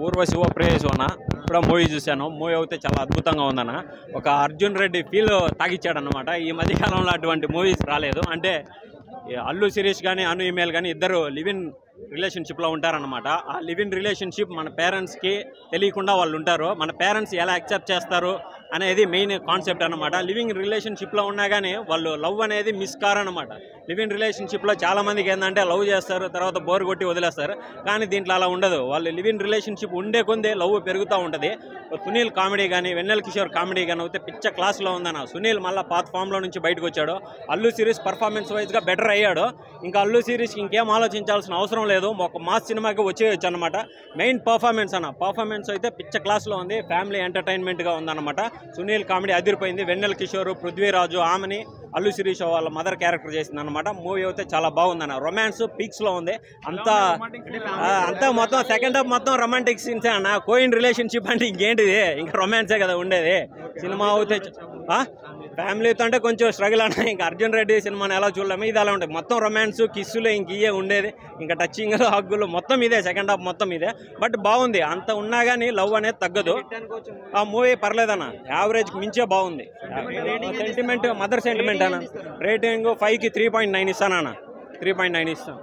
ఊర్వశి ఓ ప్రేయస్ అన్న ఇప్పుడు మూవీ చూశాను మూవీ అయితే చాలా అద్భుతంగా ఉందన్న ఒక అర్జున్ రెడ్డి ఫీల్ తాగిచ్చాడు అనమాట ఈ మధ్యకాలంలో అటువంటి మూవీస్ రాలేదు అంటే ఈ అల్లు శిరీష్ కానీ అను ఇమేల్ కానీ ఇద్దరు లివ్ ఇన్ రిలేషన్షిప్లో ఉంటారనమాట ఆ లివ్ ఇన్ రిలేషన్షిప్ మన పేరెంట్స్కి తెలియకుండా వాళ్ళు ఉంటారు మన పేరెంట్స్ ఎలా యాక్సెప్ట్ చేస్తారు అనేది మెయిన్ కాన్సెప్ట్ అనమాట లివింగ్ రిలేషన్షిప్లో ఉన్నా కానీ వాళ్ళు లవ్ అనేది మిస్ కారనమాట లివింగ్ రిలేషన్షిప్లో చాలా మందికి ఏంటంటే లవ్ చేస్తారు తర్వాత బోర్ కొట్టి వదిలేస్తారు కానీ దీంట్లో అలా ఉండదు వాళ్ళు లివింగ్ రిలేషన్షిప్ ఉండే కొందే లవ్ పెరుగుతూ ఉంటుంది సునీల్ కామెడీ కానీ వెన్నెల కిషోర్ కామెడీ కానీ అయితే పిచ్చ క్లాస్లో ఉందన్న సునీల్ మళ్ళీ పాత ఫామ్లో నుంచి బయటకు వచ్చాడు అల్లు సిరీస్ పర్ఫార్మెన్స్ వైజ్గా బెటర్ అయ్యాడు ఇంకా అల్లు సిరీస్కి ఇంకేం ఆలోచించాల్సిన అవసరం లేదు ఒక మాస్ సినిమాకి వచ్చేయచ్చు అనమాట మెయిన్ పర్ఫార్మెన్స్ అన్న పర్ఫార్మెన్స్ అయితే పిచ్చ క్లాస్లో ఉంది ఫ్యామిలీ ఎంటర్టైన్మెంట్గా ఉందన్నమాట సునీల్ కామెడీ అదిరిపోయింది వెన్నెల కిషోర్ పృథ్వీరాజు ఆమెని అల్లు శిరీష్ వాళ్ళ మదర్ క్యారెక్టర్ చేసింది అనమాట మూవీ అయితే చాలా బాగుందన్న రొమాన్స్ పీక్స్లో ఉంది అంతా ఆ, అంతా మొత్తం సెకండ్ హాఫ్ మొత్తం రొమాంటిక్ సీన్స్ అన్న కోయిన్ రిలేషన్షిప్ అంటే ఇంకేంటిది ఇంకా రొమాన్సే కదా ఉండేది సినిమా అయితే ఫ్యామిలీతో అంటే కొంచెం స్ట్రగుల్ అన్న ఇంకా అర్జున్ రెడ్డి సినిమాని ఎలా చూడలేము ఇది అలా ఉంటుంది మొత్తం రొమాన్స్ కిస్సులు ఇంక ఇయే ఉండేది ఇంకా టచింగ్ హగ్గులు మొత్తం ఇదే సెకండ్ హాఫ్ మొత్తం ఇదే బట్ బాగుంది అంత ఉన్నా కానీ లవ్ అనేది తగ్గదు ఆ మూవీ పర్లేదన్న యావరేజ్ మించే బాగుంది సెంటిమెంట్ మదర్ సెంటిమెంట్ అన్న రేటింగ్ ఫైవ్కి త్రీ పాయింట్ నైన్ ఇస్తాను అన్న త్రీ పాయింట్ నైన్ ఇస్తాను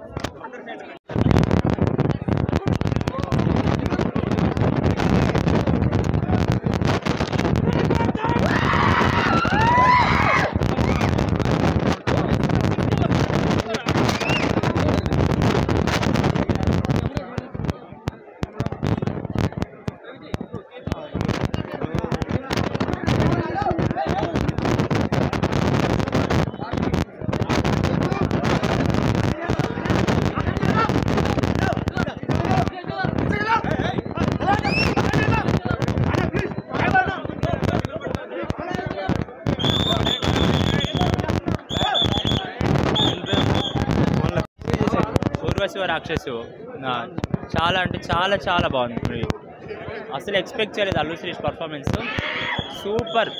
ఊర్వశివ రాక్షసు ఆ, చాలా అంటే చాలా చాలా బాగుంది మూవీ అసలు ఎక్స్పెక్ట్ చేయలేదు Allu Sirish performance super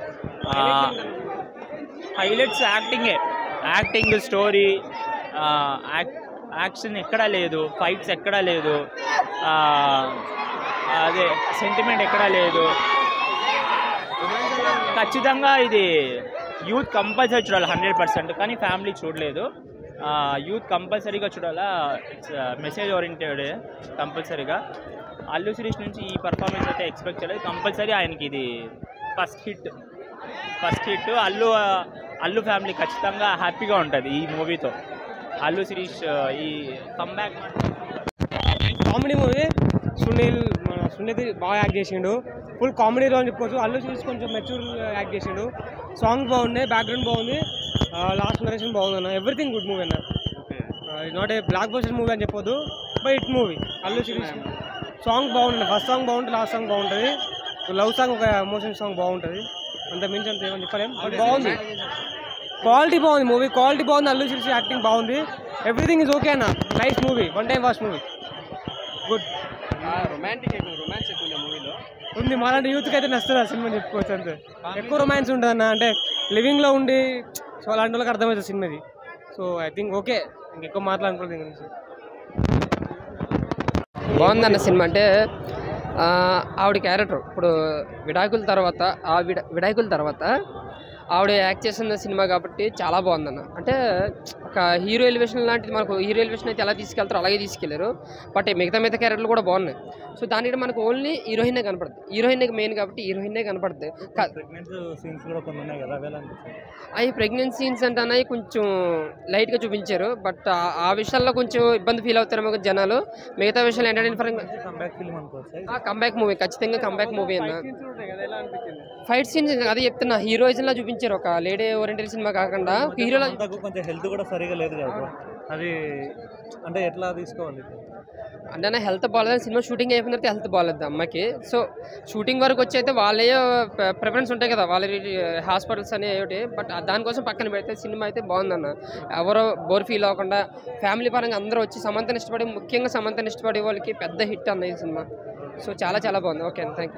highlights యాక్టింగే యాక్టింగ్ స్టోరీ యాక్షన్ ఎక్కడా లేదు ఫైట్స్ ఎక్కడా లేదు ఆ, అదే సెంటిమెంట్ ఎక్కడా లేదు ఖచ్చితంగా ఇది యూత్ కంపల్సరీ చూడాలి హండ్రెడ్ పర్సెంట్ కానీ ఫ్యామిలీ చూడలేదు యూత్ కంపల్సరీగా చూడాలా ఇట్స్ మెసేజ్ ఓరియంటెడ్ కంపల్సరీగా అల్లు శిరీష్ నుంచి ఈ పర్ఫార్మెన్స్ అయితే ఎక్స్పెక్ట్ చేయలేదు కంపల్సరీ ఆయనకి ఇది first hit first hit Allu Allu family ఖచ్చితంగా హ్యాపీగా ఉంటుంది ఈ మూవీతో అల్లు శిరీష్ ఈ కంబ్యాక్ కామెడీ మూవీ సునీల్ మన సునీల్ బాగా యాక్ట్ చేసిండు ఫుల్ కామెడీ రోల్ చెప్పుకోవచ్చు అల్లు చూసి కొంచెం మెచ్యూర్ యాక్ట్ చేసిండు సాంగ్ బాగున్నాయి బ్యాక్గ్రౌండ్ బాగుంది లాస్ట్ నరేషన్ బాగుంది అన్న ఎవ్రీథింగ్ గుడ్ మూవీ అన్న not a blockbuster movie అని చెప్పొద్దు but it movie Allu Sirish song బాగుంటుంది ఫస్ట్ సాంగ్ బాగుంటుంది లాస్ట్ సాంగ్ బాగుంటుంది లవ్ సాంగ్ ఒక ఎమోషన్ సాంగ్ బాగుంటుంది అంత మించి అంత ఏమని చెప్పలేం బట్ బాగుంది క్వాలిటీ బాగుంది మూవీ క్వాలిటీ బాగుంది అల్లు సిరీస్ యాక్టింగ్ బాగుంది ఎవ్రీథింగ్ ఇస్ ఓకే అన్న nice movie one time watch movie good romantic romance ఎక్కువ మూవీలో ఉంది మాలాంటి యూత్కి అయితే నచ్చుతుంది ఆ సినిమా చెప్పుకోవచ్చు అంతే ఎక్కువ రొమాన్స్ ఉంటుంది అన్న అంటే లివింగ్లో ఉండి సో అలాంటి వాళ్ళకి అర్థమవుతుంది సినిమాది సో ఐ థింక్ ఓకే ఇంకెక్కువ మాట్లాడుకోలేదు దీని గురించి బాగుందన్న సినిమా అంటే ఆ, ఆవిడ క్యారెక్టర్ ఇప్పుడు విడాకుల తర్వాత ఆ విడ విడాకుల తర్వాత ఆవిడ యాక్ట్ చేసిన సినిమా కాబట్టి చాలా బాగుందన్న అంటే ఒక హీరో ఎలివేషన్ లాంటిది మనకు హీరో ఎలివేషన్ అయితే ఎలా తీసుకెళ్తారో అలాగే తీసుకెళ్లారు బట్ మిగతా మిగతా క్యారెక్టర్లు కూడా బాగున్నాయి సో దానికి మనకు ఓన్లీ హీరోయినే కనపడుతుంది హీరోయిన్ మెయిన్ కాబట్టి హీరోయినే కనపడుతుంది క- సీన్స్ కూడా కొన్ని ఉన్నాయి కదా అవేలా అనిపించాయి అవి ప్రెగ్నెన్సీ సీన్స్ అంటే అన్నవి కొంచెం లైట్గా చూపించారు బట్ ఆ- ఆ విషయాల్లో కొంచెం ఇబ్బంది ఫీల్ అవుతారేమో జనాలు మిగతా విషయాలు ఎంటర్టైన్ పరంగా కంబ్యాక్ ఫిల్మ్ అనుకోవచ్చు కంబ్యాక్ మూవీ ఖచ్చితంగా కంబ్యాక్ మూవీ అన్న ఫైట్ సీన్స్ అదే చెప్తున్నా హీరోయిజం లా చూపించారు ఒక లేడీ ఓరియంటెడ్ సినిమా కాకుండా ఒక హీరోలా అంతకు కొంచెం హెల్త్ కూడా సరిగా లేదు కదా bro. అది అంటే ఎట్లా తీసుకోవాలి అంటే హెల్త్ బాగాలేదు సినిమా షూటింగ్ అయిపోయిన తర్వాత హెల్త్ బాగాలేదు అమ్మకి సో షూటింగ్ వరకు వచ్చి అయితే వాళ్ళే ప్రిఫరెన్స్ ఉంటాయి కదా వాళ్ళ హాస్పిటల్స్ అనే ఒకటి బట్ దానికోసం పక్కన పెడితే సినిమా అయితే బాగుందన్న ఎవరో బోర్ ఫీల్ అవ్వకుండా ఫ్యామిలీ పరంగా అందరూ వచ్చి సమంతని ఇష్టపడి ముఖ్యంగా సమంతని ఇష్టపడే వాళ్ళకి పెద్ద హిట్ అన్న ఈ సినిమా సో చాలా చాలా బాగుంది ఓకే థ్యాంక్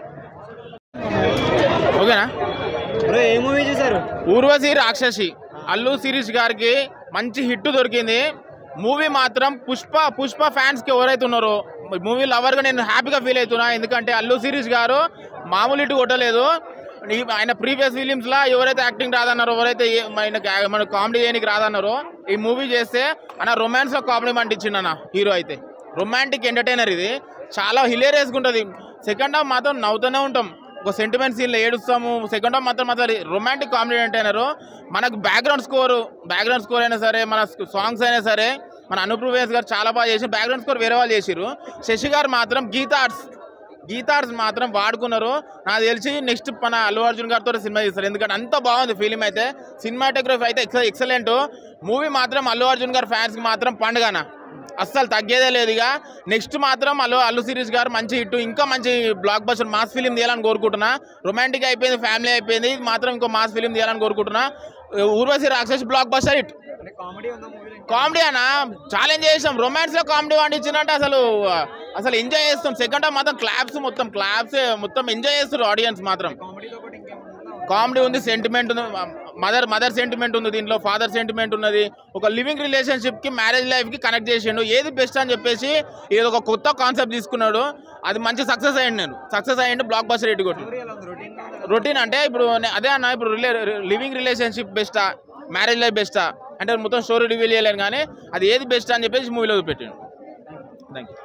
యూ ఓకేనా బ్రో ఏ మూవీ చూసారు ఊర్వశి రాక్షసి అల్లు శిరీష్ గారికి మంచి హిట్ దొరికింది మూవీ మాత్రం పుష్ప పుష్ప ఫ్యాన్స్కి ఎవరైతే ఉన్నారో మూవీ లవర్గా నేను హ్యాపీగా ఫీల్ అవుతున్నా ఎందుకంటే అల్లు సిరీస్ గారు మామూలు ఇటు కొట్టలేదు ఈ- ఆయన ప్రీవియస్ ఫిలిమ్స్లో ఎవరైతే యాక్టింగ్ రాదన్నారో ఎవరైతే ఏ- ఆయనకి మన కామెడీ చేయడానికి రాదన్నారో ఈ మూవీ చేస్తే అన్న రొమాన్స్లో కాంప్లిమెంట్ ఇచ్చిండు అన్న హీరో అయితే రొమాంటిక్ ఎంటర్టైనర్ ఇది చాలా హిలేరియస్గా ఉంటుంది సెకండ్ హాఫ్ మాత్రం నవ్వుతూనే ఉంటాం ఒక సెంటిమెంట్ సీన్లో ఏడుస్తాము సెకండ్ హాఫ్ మాత్రం మాత్రం రొమాంటిక్ కామెడీ ఎంటర్టైనర్ మనకు బ్యాక్గ్రౌండ్ స్కోర్ బ్యాక్గ్రౌండ్ స్కోర్ అయినా సరే మన సాంగ్స్ అయినా సరే మన అనుప్రవేశ్ గారు చాలా బాగా చేసి బ్యాక్గ్రౌండ్ స్కోర్ వేరే వాళ్ళు చేసిర్రు శశి గారు మాత్రం గీతా ఆర్ట్స్ గీతా ఆర్ట్స్ మాత్రం వాడుకున్నారు నాకు తెలిసి నెక్స్ట్ మన అల్లు అర్జున్ గారితో సినిమా చేస్తారు ఎందుకంటే అంత బాగుంది ఫిలిం అయితే సినిమాటోగ్రఫీ అయితే ఎక్స ఎక్సలెంట్ మూవీ మాత్రం అల్లు అర్జున్ గారి ఫ్యాన్స్కి మాత్రం పండుగన అస్సలు తగ్గేదే లేదు ఇక నెక్స్ట్ మాత్రం అల్లు అల్లు సిరీస్ గారు మంచి హిట్ ఇంకా మంచి బ్లాక్ బస్టర్ మాస్ ఫిలిం తీయాలని కోరుకుంటున్నా రొమాంటిక్ అయిపోయింది ఫ్యామిలీ అయిపోయింది ఇది మాత్రం ఇంకో మాస్ ఫిలిం తీయాలని కోరుకుంటున్నా Urvashi Rakshas blockbuster hit comedy అన్న చాలా ఎంజాయ్ చేసాం రొమాన్స్ లో కామెడీ పండించినట్టు అసలు అసలు ఎంజాయ్ చేస్తాం సెకండ్ హాఫ్ మాత్రం క్లాప్స్ మొత్తం క్లాప్స్ మొత్తం ఎంజాయ్ చేస్తారు ఆడియన్స్ మాత్రం కామెడీ ఉంది సెంటిమెంట్ ఉంది మదర్ మదర్ సెంటిమెంట్ ఉంది దీంట్లో ఫాదర్ సెంటిమెంట్ ఉన్నది ఒక లివింగ్ రిలేషన్షిప్ కి మ్యారేజ్ లైఫ్ కి కనెక్ట్ చేసిండు ఏది బెస్ట్ అని చెప్పేసి ఇది ఒక కొత్త కాన్సెప్ట్ తీసుకున్నాడు అది మంచి సక్సెస్ అయ్యింది నేను సక్సెస్ అయ్యిండు బ్లాక్ బస్టర్ రేట్ కొట్టి రొటీన్ అంటే ఇప్పుడు నే- అదే అన్న ఇప్పుడు రిలే లివింగ్ రిలేషన్షిప్ బెస్టా మ్యారేజ్ లైఫ్ బెస్టా అంటే మొత్తం స్టోరీ రివీల్ చేయలేను కానీ అది ఏది బెస్ట్ అని చెప్పేసి మూవీలో పెట్టాను థ్యాంక్ యూ